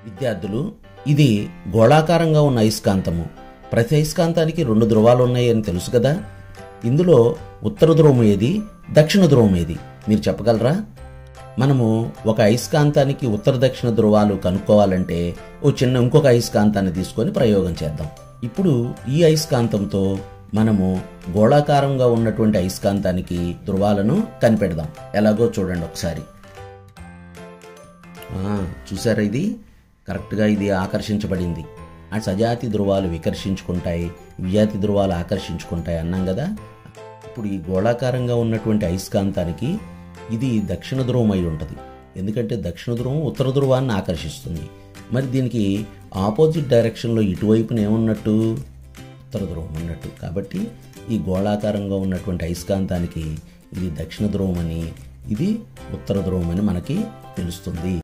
విద్యార్థులు ఇది గోళాకారంగా ఉన్న అయస్కాంతము ప్రతి అయస్కాంతానికి రెండు ధ్రువాలు ఉన్నాయని తెలుసు కదా ఇందులో ఉత్తర ధ్రువం ఏది దక్షిణ ధ్రువం ఏది మీరు చెప్పగలరా మనము ఒక అయస్కాంతానికి ఉత్తర దక్షిణ ధ్రువాలు కనుక్కోవాలంటే ఓ చిన్న ఇంకొక అయస్కాంతాన్ని తీసుకొని ప్రయోగం చేద్దాం ఇప్పుడు ఈ అయస్కాంతంతో మనము గోళాకారంగా ఉన్నటువంటి అయస్కాంతానికి ధ్రువాలను కనిపెడదాం ఎలాగో చూడండి ఒకసారి ఆ, చూసారా ఇది కరెక్ట్గా ఇది ఆకర్షించబడింది ఆ సజాతి ధ్రువాలు వికర్షించుకుంటాయి విజాతి ధ్రువాలు ఆకర్షించుకుంటాయి అన్నాం కదా ఇప్పుడు ఈ గోళాకారంగా ఉన్నటువంటి అయస్కాంతానికి ఇది దక్షిణ ధ్రువం అయి ఉంటుంది ఎందుకంటే దక్షిణ ధ్రువం ఉత్తర ధ్రువాన్ని ఆకర్షిస్తుంది మరి దీనికి ఆపోజిట్ డైరెక్షన్లో ఇటువైపున ఏమున్నట్టు ఉత్తర ధ్రువం ఉన్నట్టు కాబట్టి ఈ గోళాకారంగా ఉన్నటువంటి అయస్కాంతానికి ఇది దక్షిణ ధ్రువం అని ఇది ఉత్తర ధ్రువం అని మనకి తెలుస్తుంది